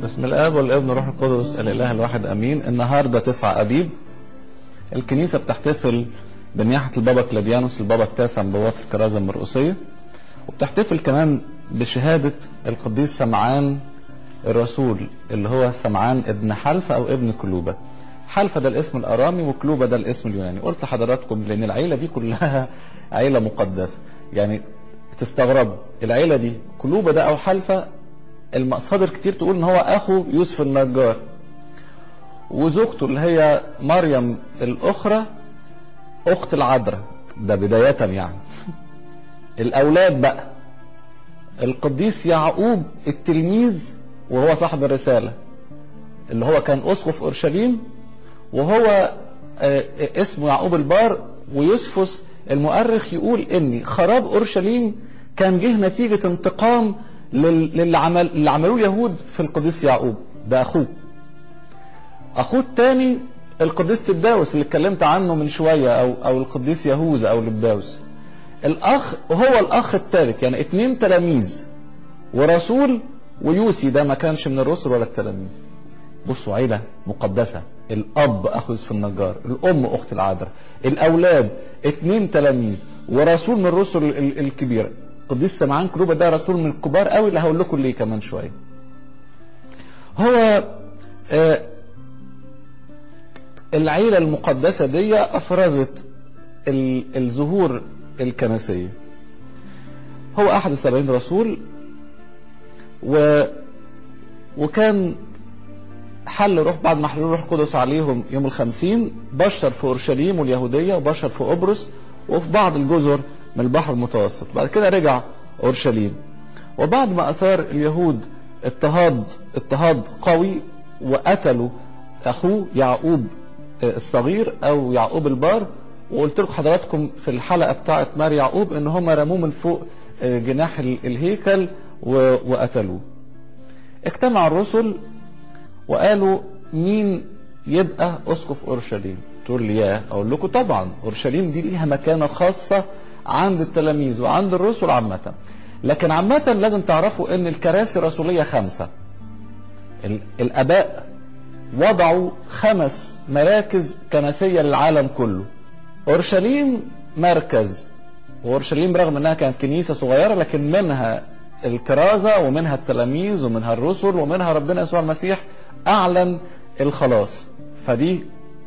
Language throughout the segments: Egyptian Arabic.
بسم الاب والابن والروح القدس الاله الواحد امين النهارده 9 ابيب الكنيسه بتحتفل بنياحه البابا كلاديانوس البابا التاسع من بابات الكرازه المرقسيه وبتحتفل كمان بشهاده القديس سمعان الرسول اللي هو سمعان ابن حلفة او ابن كلوبة حلفة ده الاسم الارامي وكلوبة ده الاسم اليوناني قلت لحضراتكم لان العيله دي كلها عيله مقدسه يعني تستغرب العيله دي كلوبة ده او حلفة المصادر كتير تقول ان هو اخو يوسف النجار وزوجته اللي هي مريم الاخرى اخت العذراء ده بداية يعني الاولاد بقى القديس يعقوب التلميذ وهو صاحب الرسالة اللي هو كان اسقف اورشليم وهو اسمه يعقوب البار ويوسفوس المؤرخ يقول ان خراب اورشليم كان جه نتيجة انتقام للي عمل اللي عملوه اليهود في القديس يعقوب ده اخوه اخوه الثاني القديس تداوس اللي اتكلمت عنه من شويه او او القديس يهوذا او لباوس الاخ هو الاخ الثالث يعني اتنين تلاميذ ورسول ويوسي ده ما كانش من الرسل ولا التلاميذ بصوا عيله مقدسه الاب اخو يوسف النجار الام اخت العذراء الاولاد اتنين تلاميذ ورسول من الرسل الكبيره القديس سمعان كروبة ده رسول من الكبار قوي اللي هقول لكم ليه كمان شويه هو آه العيلة المقدسة دي أفرزت الزهور الكنسية هو أحد السبعين رسول و وكان حل روح بعد ما حلول روح القدس عليهم يوم الخمسين بشر في أورشليم واليهودية وبشر في قبرص وفي بعض الجزر من البحر المتوسط بعد كده رجع أورشليم وبعد ما أثار اليهود اضطهاد اضطهاد قوي وقتلوا أخوه يعقوب الصغير أو يعقوب البار وقلت لكم حضراتكم في الحلقة بتاعة مار يعقوب إن هم رموه من فوق جناح الهيكل وقتلوه اجتمع الرسل وقالوا مين يبقى أسقف أورشليم تقول لي يا أقول لكم طبعا أورشليم دي ليها مكانة خاصة عند التلاميذ وعند الرسل عامة لكن عامة لازم تعرفوا ان الكراسي الرسولية خمسة الاباء وضعوا خمس مراكز كنسية للعالم كله اورشليم مركز واورشليم رغم انها كانت كنيسة صغيرة لكن منها الكرازة ومنها التلاميذ ومنها الرسل ومنها ربنا يسوع المسيح اعلن الخلاص فدي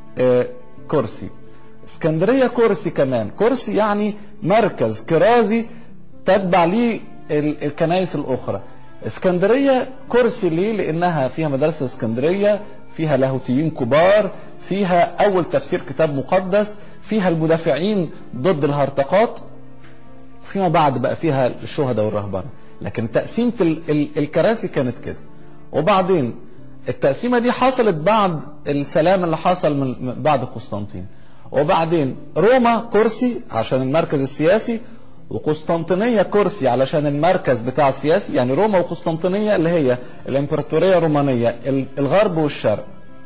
كرسي اسكندرية كرسي كمان كرسي يعني مركز كرازي تتبع ليه الكنائس الأخرى اسكندرية كرسي ليه لأنها فيها مدرسة اسكندرية فيها لاهوتيين كبار فيها أول تفسير كتاب مقدس فيها المدافعين ضد الهرطقات فيما بعد بقى فيها الشهداء والرهبان لكن تقسيمة الكراسي كانت كده وبعدين التقسيمة دي حصلت بعد السلام اللي حصل من بعد قسطنطين وبعدين روما كرسي عشان المركز السياسي وقسطنطينية كرسي علشان المركز بتاع السياسي يعني روما وقسطنطينية اللي هي الامبراطورية الرومانية الغرب والشرق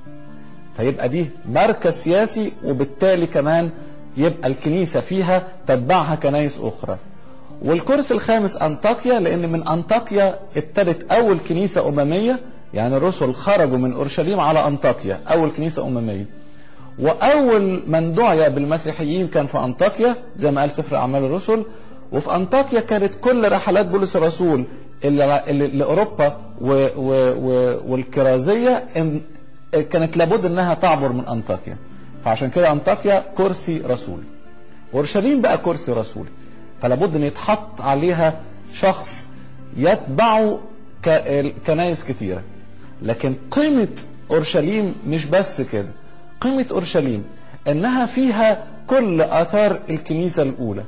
فيبقى دي مركز سياسي وبالتالي كمان يبقى الكنيسة فيها تتبعها كنايس أخرى والكرسي الخامس أنطاكيا لأن من أنطاكيا ابتدت أول كنيسة أممية يعني الرسل خرجوا من أورشليم على أنطاكيا أول كنيسة أممية واول من دعي بالمسيحيين كان في انطاكيا زي ما قال سفر اعمال الرسل وفي انطاكيا كانت كل رحلات بولس الرسول اللي لاوروبا و و و والكرازيه إن كانت لابد انها تعبر من انطاكيا فعشان كده انطاكيا كرسي رسولي اورشليم بقى كرسي رسولي فلابد ان يتحط عليها شخص يتبعه كنايس كتيره لكن قيمه اورشليم مش بس كده قيمة أورشليم إنها فيها كل آثار الكنيسة الأولى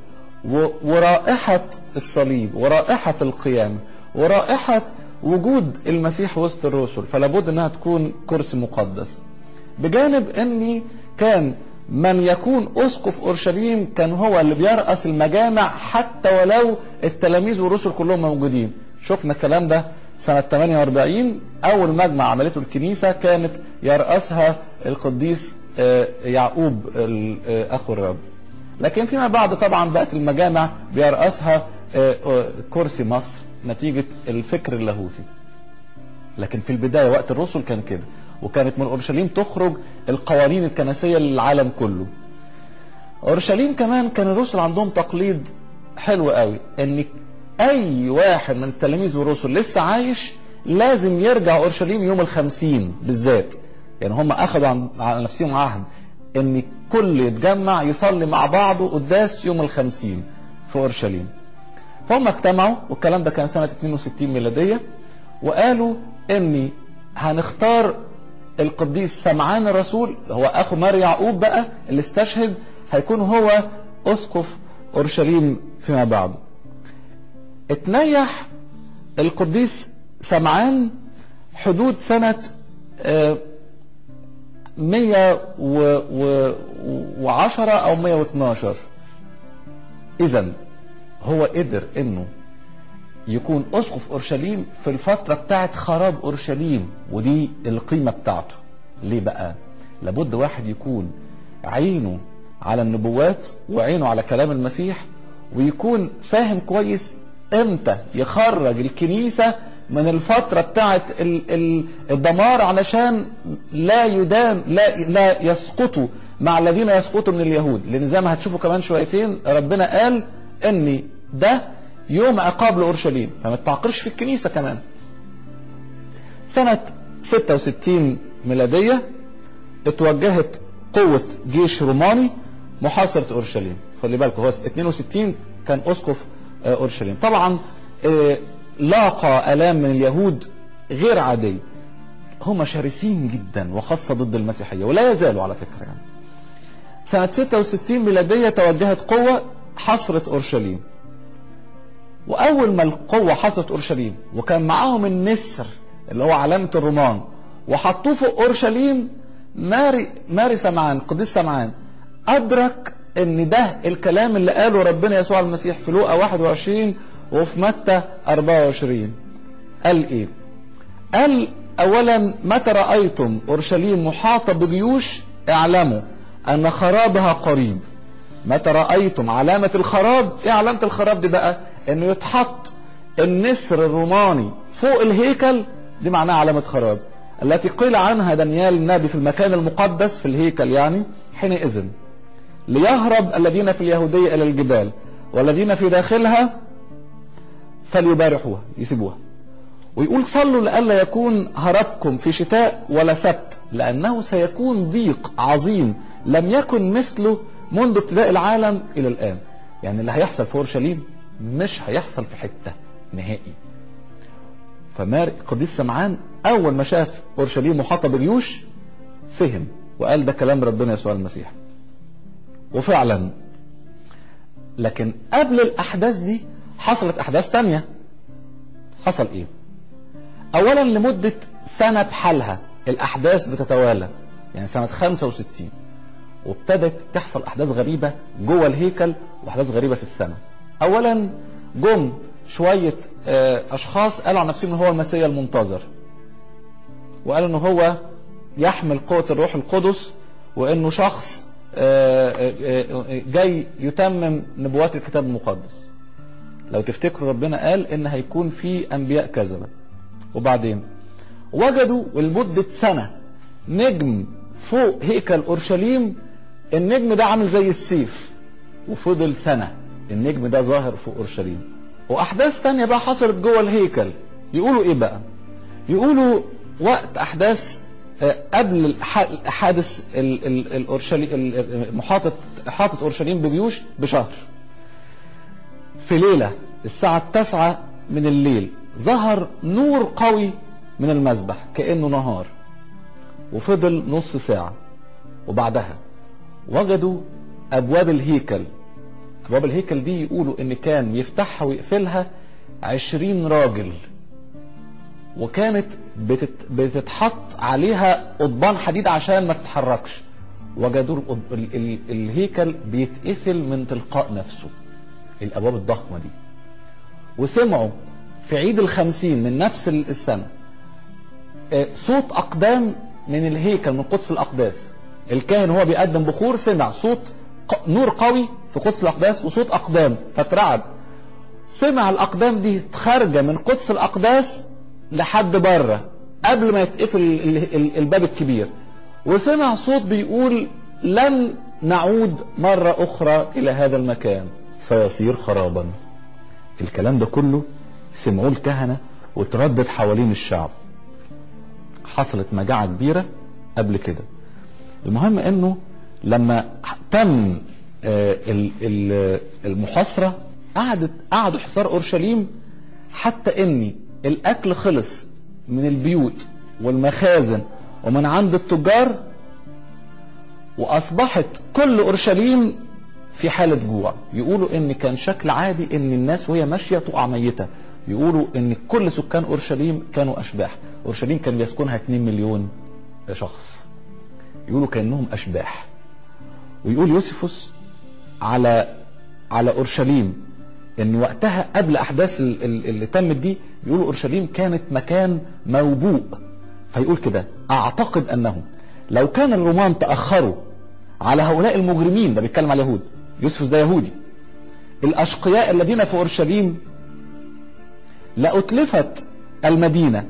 ورائحة الصليب ورائحة القيامة ورائحة وجود المسيح وسط الرسل فلابد إنها تكون كرسي مقدس بجانب أني كان من يكون أسقف أورشليم كان هو اللي بيرأس المجامع حتى ولو التلاميذ والرسل كلهم موجودين شفنا الكلام ده سنة 48 أول مجمع عملته الكنيسة كانت يرأسها القديس يعقوب أخو الرب لكن فيما بعد طبعا بقت المجامع بيرأسها كرسي مصر نتيجة الفكر اللاهوتي لكن في البداية وقت الرسل كان كده وكانت من أورشليم تخرج القوانين الكنسية للعالم كله أورشليم كمان كان الرسل عندهم تقليد حلو قوي ان اي واحد من التلاميذ والرسل لسه عايش لازم يرجع اورشليم يوم الخمسين بالذات يعني هم اخذوا عن على نفسهم عهد ان كل يتجمع يصلي مع بعضه قداس يوم الخمسين في اورشليم فهم اجتمعوا والكلام ده كان سنة 62 ميلادية وقالوا ان هنختار القديس سمعان الرسول هو اخو مار يعقوب بقى اللي استشهد هيكون هو اسقف اورشليم فيما بعد اتنيح القديس سمعان حدود سنة مية وعشرة او مية واتناشر اذا هو قدر انه يكون اسقف اورشليم في الفترة بتاعت خراب اورشليم ودي القيمة بتاعته ليه بقى لابد واحد يكون عينه على النبوات وعينه على كلام المسيح ويكون فاهم كويس امتى يخرج الكنيسة من الفترة بتاعت الدمار علشان لا يدان لا, لا يسقطوا مع الذين يسقطوا من اليهود لان زي ما هتشوفوا كمان شويتين ربنا قال ان ده يوم عقاب لأورشليم فما تعقرش في الكنيسة كمان سنة 66 ميلادية اتوجهت قوة جيش روماني محاصرة أورشليم خلي بالكم هو 62 كان أسقف أورشليم طبعا لاقى آلام من اليهود غير عادية هم شرسين جدا وخاصة ضد المسيحية ولا يزالوا على فكرة يعني سنة 66 ميلادية توجهت قوة حصرت أورشليم وأول ما القوة حصرت أورشليم وكان معاهم النسر اللي هو علامة الرومان وحطوه في أورشليم ماري ماري سمعان قديس سمعان أدرك إن ده الكلام اللي قاله ربنا يسوع المسيح في لوقا 21 وفي متى 24 قال إيه؟ قال أولا متى رأيتم أورشليم محاطة بجيوش اعلموا أن خرابها قريب متى رأيتم علامة الخراب ايه علامة الخراب دي بقى انه يتحط النسر الروماني فوق الهيكل دي معناها علامة خراب التي قيل عنها دانيال النبي في المكان المقدس في الهيكل يعني حينئذ ليهرب الذين في اليهودية إلى الجبال والذين في داخلها فليبارحوها يسيبوها ويقول صلوا لئلا يكون هربكم في شتاء ولا سبت لأنه سيكون ضيق عظيم لم يكن مثله منذ ابتداء العالم إلى الآن يعني اللي هيحصل في أورشليم مش هيحصل في حتة نهائي فمار قديس سمعان أول ما شاف أورشليم محاطة بجيوش فهم وقال ده كلام ربنا يسوع المسيح وفعلا لكن قبل الأحداث دي حصلت أحداث تانية حصل إيه أولا لمدة سنة بحالها الأحداث بتتوالى يعني سنة 65 وابتدت تحصل أحداث غريبة جوه الهيكل وأحداث غريبة في السماء أولا جم شوية أشخاص قالوا عن نفسهم إن هو المسيح المنتظر وقالوا إن هو يحمل قوة الروح القدس وإنه شخص جاي يتمم نبوات الكتاب المقدس لو تفتكروا ربنا قال إن هيكون في أنبياء كذبة وبعدين وجدوا لمدة سنة نجم فوق هيكل أورشليم النجم ده عامل زي السيف وفضل سنة النجم ده ظاهر فوق أورشليم وأحداث تانية بقى حصلت جوه الهيكل يقولوا إيه بقى يقولوا وقت أحداث قبل حادث الأورشليم محاطة إحاطة أورشليم بجيوش بشهر في ليلة الساعة التاسعة من الليل ظهر نور قوي من المذبح كأنه نهار وفضل نص ساعة وبعدها وجدوا أبواب الهيكل أبواب الهيكل دي يقولوا إن كان يفتحها ويقفلها عشرين راجل وكانت بتت بتتحط عليها قضبان حديد عشان ما تتحركش وجدوا ال ال الهيكل بيتقفل من تلقاء نفسه الأبواب الضخمة دي وسمعوا في عيد الخمسين من نفس السنة صوت أقدام من الهيكل من قدس الأقداس الكاهن هو بيقدم بخور سمع صوت نور قوي في قدس الأقداس وصوت أقدام فاترعب سمع الأقدام دي خارجة من قدس الأقداس لحد بره قبل ما يتقفل ال- ال- الباب الكبير وسمع صوت بيقول لن نعود مرة أخرى إلى هذا المكان سيصير خرابا الكلام ده كله سمعوه الكهنة وتردد حوالين الشعب حصلت مجاعة كبيرة قبل كده المهم انه لما تم آه، ال- ال- المحاصرة قعدت قعدوا حصار اورشليم حتى ان الاكل خلص من البيوت والمخازن ومن عند التجار واصبحت كل اورشليم في حالة جوع يقولوا ان كان شكل عادي ان الناس وهي ماشية تقع ميتة يقولوا ان كل سكان اورشليم كانوا اشباح اورشليم كان بيسكنها 2 مليون شخص يقولوا كانهم اشباح ويقول يوسفوس على على اورشليم ان وقتها قبل احداث ال- ال- اللي تمت دي بيقولوا اورشليم كانت مكان موبوء فيقول كده اعتقد انه لو كان الرومان تاخروا على هؤلاء المجرمين ده بيتكلم على اليهود يوسفوس ده يهودي الاشقياء الذين في اورشليم لاتلفت المدينه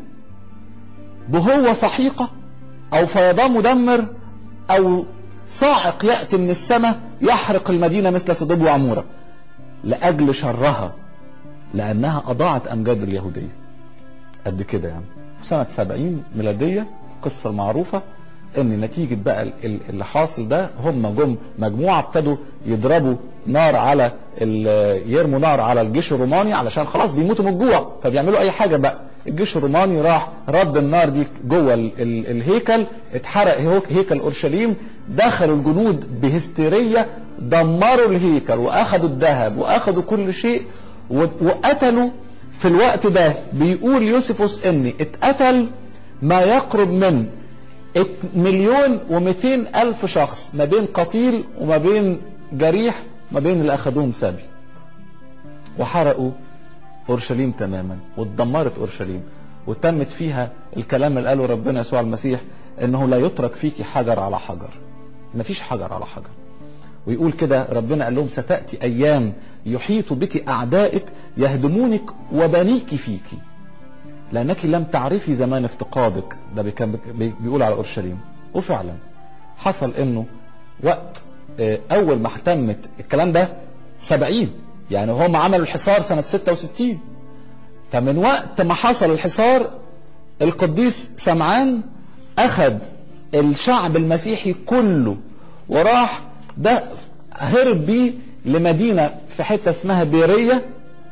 بهوة سحيقة أو فيضان مدمر أو صاعق يأتي من السماء يحرق المدينة مثل سدوم وعمورة لأجل شرها لأنها أضاعت أمجاد اليهودية قد كده يعني سنة 70 ميلادية القصة المعروفة ان نتيجة بقى ال- ال- اللي حاصل ده هم جم مجموعة ابتدوا يضربوا نار على ال- يرموا نار على الجيش الروماني علشان خلاص بيموتوا من الجوع فبيعملوا اي حاجة بقى الجيش الروماني راح رد النار دي جوه ال- ال- الهيكل اتحرق هيك- هيكل اورشليم دخلوا الجنود بهستيرية دمروا الهيكل واخدوا الذهب واخدوا كل شيء و- وقتلوا في الوقت ده بيقول يوسفوس ان اتقتل ما يقرب من ات- مليون ومئتين ألف شخص ما بين قتيل وما بين جريح ما بين اللي أخذوهم سبي وحرقوا أورشليم تماما واتدمرت أورشليم وتمت فيها الكلام اللي قاله ربنا يسوع المسيح انه لا يترك فيك حجر على حجر مفيش حجر على حجر ويقول كده ربنا قال لهم ستأتي أيام يحيط بك أعدائك يهدمونك وبنيك فيك لأنك لم تعرفي زمان افتقادك ده بي- كان بي- بيقول على أورشليم وفعلا حصل إنه وقت آه، أول ما احتمت الكلام ده سبعين يعني هم عملوا الحصار سنة 66 فمن وقت ما حصل الحصار القديس سمعان أخذ الشعب المسيحي كله وراح ده هرب بيه لمدينة في حتة اسمها بيرية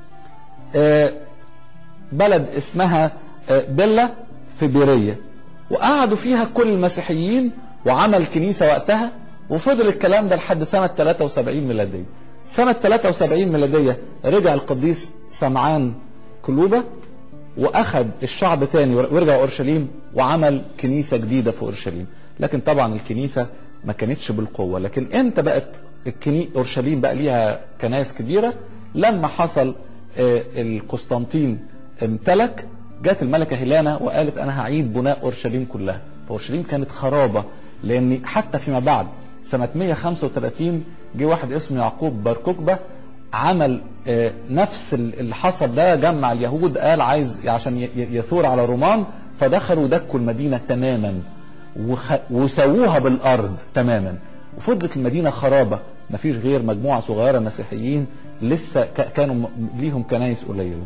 آه، بلد اسمها آه، بيلا في بيرية وقعدوا فيها كل المسيحيين وعمل كنيسة وقتها وفضل الكلام ده لحد سنة 73 ميلادية سنة 73 ميلادية رجع القديس سمعان كلوبة واخد الشعب تاني ورجع اورشليم وعمل كنيسه جديده في اورشليم لكن طبعا الكنيسه ما كانتش بالقوه لكن امتى بقت الكني... اورشليم بقى ليها كنائس كبيره لما حصل آه، القسطنطين امتلك جت الملكه هيلانا وقالت انا هعيد بناء اورشليم كلها فاورشليم كانت خرابه لان حتى فيما بعد سنه 135 جه واحد اسمه يعقوب باركوكبه عمل آه، نفس ال- اللي حصل ده جمع اليهود قال عايز عشان ي- ي- يثور على رومان فدخلوا دكوا المدينة تماما وخ- وسووها بالأرض تماما وفضلت المدينة خرابة مفيش غير مجموعة صغيرة مسيحيين لسه ك- كانوا م- ليهم كنايس قليلة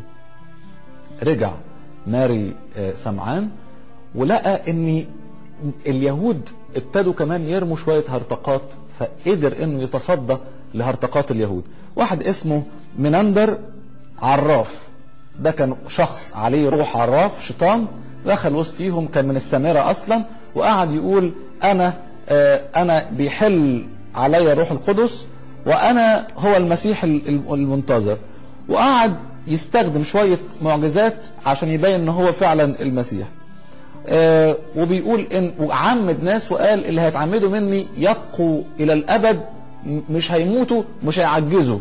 رجع ماري آه، سمعان ولقى ان اليهود ابتدوا كمان يرموا شوية هرطقات فقدر انه يتصدى لهرطقات اليهود واحد اسمه منندر عراف ده كان شخص عليه روح عراف شيطان دخل وسطيهم كان من السامرة اصلا وقعد يقول انا آه، انا بيحل علي الروح القدس وانا هو المسيح ال- ال- المنتظر وقعد يستخدم شوية معجزات عشان يبين ان هو فعلا المسيح آه، وبيقول ان وعمد ناس وقال اللي هيتعمدوا مني يبقوا الى الابد م- مش هيموتوا مش هيعجزوا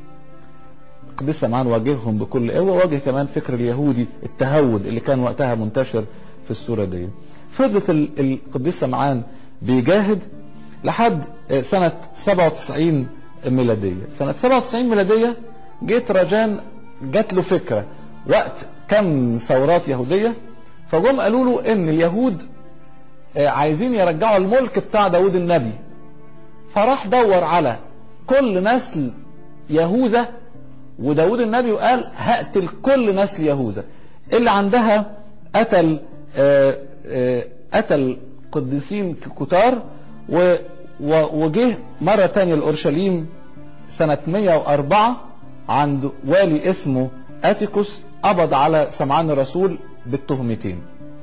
القديس سمعان واجههم بكل قوه واجه كمان فكر اليهودي التهود اللي كان وقتها منتشر في السوره دي فضلت ال- القديس سمعان بيجاهد لحد آه، سنه 97 ميلاديه سنه 97 ميلاديه جه تراجان جات له فكره وقت كم ثورات يهوديه فجم قالوا له ان اليهود آه، عايزين يرجعوا الملك بتاع داود النبي فراح دور على كل نسل يهوذا وداود النبي وقال هقتل كل نسل يهوذا اللي عندها قتل آه، آه، قتل قديسين كتار و- و- وجه مرة تانية لأورشليم سنة 104 عند والي اسمه أتيكوس قبض على سمعان الرسول بالتهمتين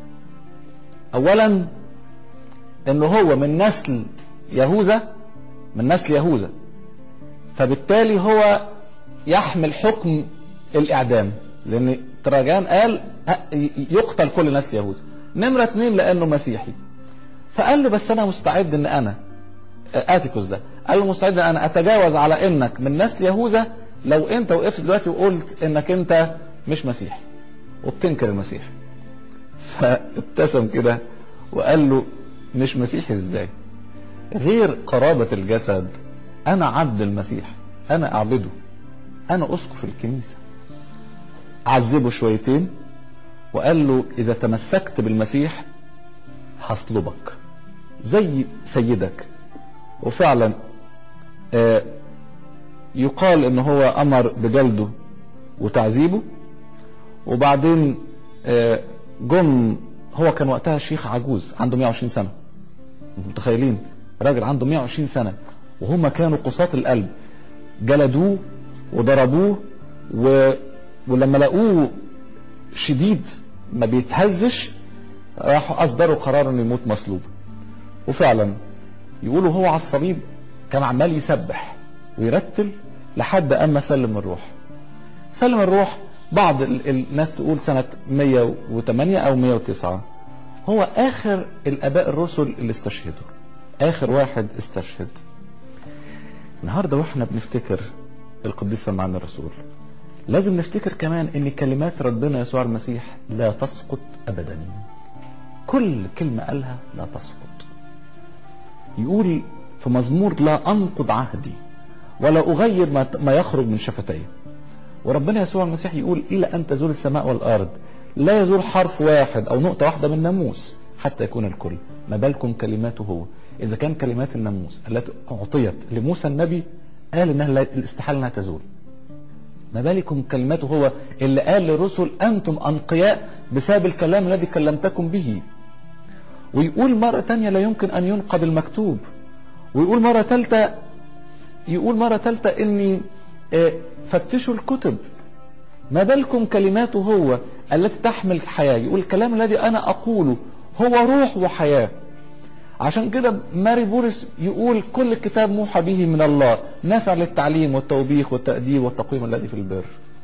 أولا إنه هو من نسل يهوذا من نسل يهوذا فبالتالي هو يحمل حكم الإعدام لأن تراجان قال ه- يقتل كل نسل يهوذا نمرة اتنين لأنه مسيحي فقال له بس أنا مستعد إن أنا اتيكوس ده قال له مستعد ان انا اتجاوز على انك من نسل يهوذا لو انت وقفت دلوقتي وقلت انك انت مش مسيحي وبتنكر المسيح فابتسم كده وقال له مش مسيحي ازاي غير قرابة الجسد انا عبد المسيح انا اعبده انا اسقف الكنيسة عذبه شويتين وقال له اذا تمسكت بالمسيح هصلبك زي سيدك وفعلا آه، يقال ان هو امر بجلده وتعذيبه وبعدين آه، جم هو كان وقتها شيخ عجوز عنده 120 سنه انتوا متخيلين راجل عنده 120 سنه وهم كانوا قساة القلب جلدوه وضربوه و... ولما لقوه شديد ما بيتهزش راحوا اصدروا قرار انه يموت مصلوب وفعلا يقولوا هو على الصليب كان عمال يسبح ويرتل لحد اما سلم الروح سلم الروح بعض ال- الناس تقول سنة 108 او 109 هو اخر الاباء الرسل اللي استشهدوا اخر واحد استشهد النهارده واحنا بنفتكر القديس سمعان الرسول لازم نفتكر كمان ان كلمات ربنا يسوع المسيح لا تسقط ابدا كل كلمة قالها لا تسقط يقول في مزمور لا أنقض عهدي ولا أغير ما ما يخرج من شفتي وربنا يسوع المسيح يقول إلى أن تزول السماء والأرض لا يزول حرف واحد أو نقطة واحدة من ناموس حتى يكون الكل ما بالكم كلماته هو إذا كان كلمات الناموس التي أعطيت لموسى النبي قال إنها لا الاستحالة أنها تزول ما بالكم كلماته هو اللي قال للرسل أنتم أنقياء بسبب الكلام الذي كلمتكم به ويقول مرة تانية لا يمكن أن ينقض المكتوب ويقول مرة ثالثة يقول مرة ثالثة إني آه، فتشوا الكتب ما بالكم كلماته هو التي تحمل حياة يقول الكلام الذي أنا أقوله هو روح وحياة عشان كده ماري بولس يقول كل كتاب موحى به من الله نافع للتعليم والتوبيخ والتأديب والتقويم الذي في البر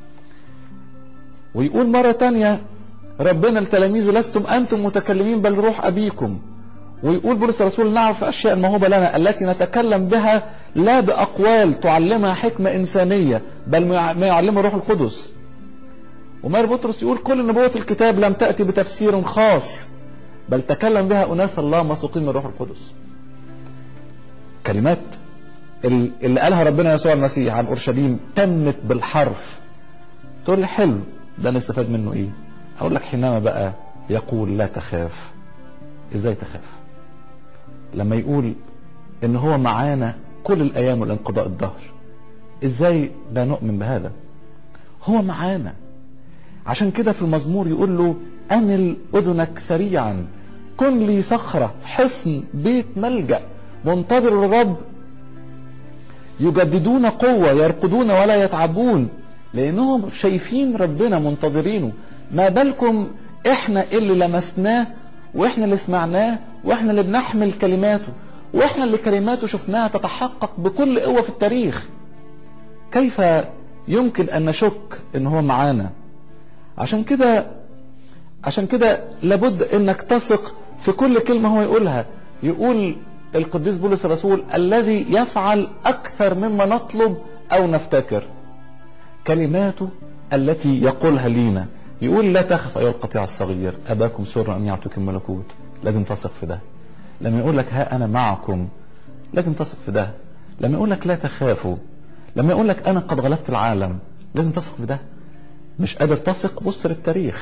ويقول مرة تانية ربنا لتلاميذه لستم أنتم متكلمين بل روح أبيكم ويقول بولس الرسول نعرف أشياء الموهوبة لنا التي نتكلم بها لا بأقوال تعلمها حكمة إنسانية بل ما يعلمها روح القدس ومار بطرس يقول كل نبوة الكتاب لم تأتي بتفسير خاص بل تكلم بها أناس الله مسوقين من روح القدس كلمات ال- اللي قالها ربنا يسوع المسيح عن أورشليم تمت بالحرف تقول لي حلو ده نستفاد منه ايه اقول لك حينما بقى يقول لا تخاف ازاي تخاف لما يقول ان هو معانا كل الايام والانقضاء الدهر ازاي لا نؤمن بهذا هو معانا عشان كده في المزمور يقول له امل اذنك سريعا كن لي صخره حصن بيت ملجا منتظر الرب يجددون قوه يرقدون ولا يتعبون لانهم شايفين ربنا منتظرينه ما بالكم احنا اللي لمسناه واحنا اللي سمعناه واحنا اللي بنحمل كلماته واحنا اللي كلماته شفناها تتحقق بكل قوه في التاريخ كيف يمكن ان نشك ان هو معانا عشان كده عشان كده لابد انك تثق في كل كلمه هو يقولها يقول القديس بولس الرسول الذي يفعل اكثر مما نطلب او نفتكر كلماته التي يقولها لينا يقول لا تخف ايها القطيع الصغير اباكم سر ان يعطيكم الملكوت لازم تثق في ده لما يقول لك ها انا معكم لازم تثق في ده لما يقول لك لا تخافوا لما يقول لك انا قد غلبت العالم لازم تثق في ده مش قادر تثق بص للتاريخ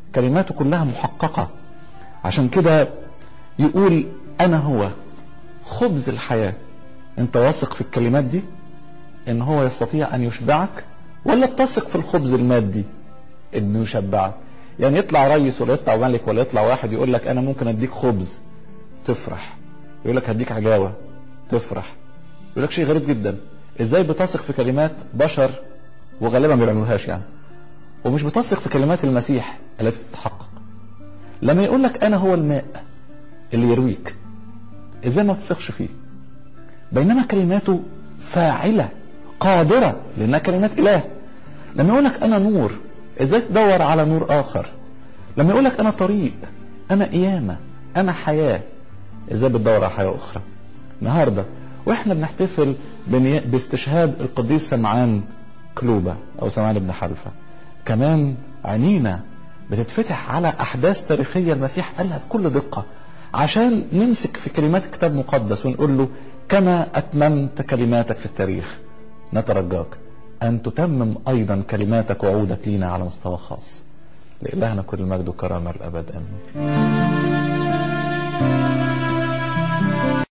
كلماته كلها محققة عشان كده يقول أنا هو خبز الحياة أنت واثق في الكلمات دي إن هو يستطيع أن يشبعك ولا بتثق في الخبز المادي إنه يشبعك يعني يطلع رئيس ولا يطلع ملك ولا يطلع واحد يقول لك أنا ممكن أديك خبز تفرح يقول لك هديك عجاوة تفرح يقول لك شيء غريب جدا ازاي بتثق في كلمات بشر وغالبا ما بيعملوهاش يعني ومش بتثق في كلمات المسيح التي تتحقق لما يقول لك انا هو الماء اللي يرويك ازاي ما تثقش فيه بينما كلماته فاعله قادره لانها كلمات اله لما يقول لك انا نور ازاي تدور على نور اخر لما يقول لك انا طريق انا قيامه انا حياه ازاي بتدور على حياه اخرى النهارده واحنا بنحتفل بني- باستشهاد القديس سمعان كلوبة او سمعان بن حلفة كمان عينينا بتتفتح على احداث تاريخية المسيح قالها بكل دقة عشان نمسك في كلمات الكتاب المقدس ونقول له كما اتممت كلماتك في التاريخ نترجاك ان تتمم ايضا كلماتك وعودك لينا على مستوى خاص لإلهنا كل المجد والكرامة الأبد آمين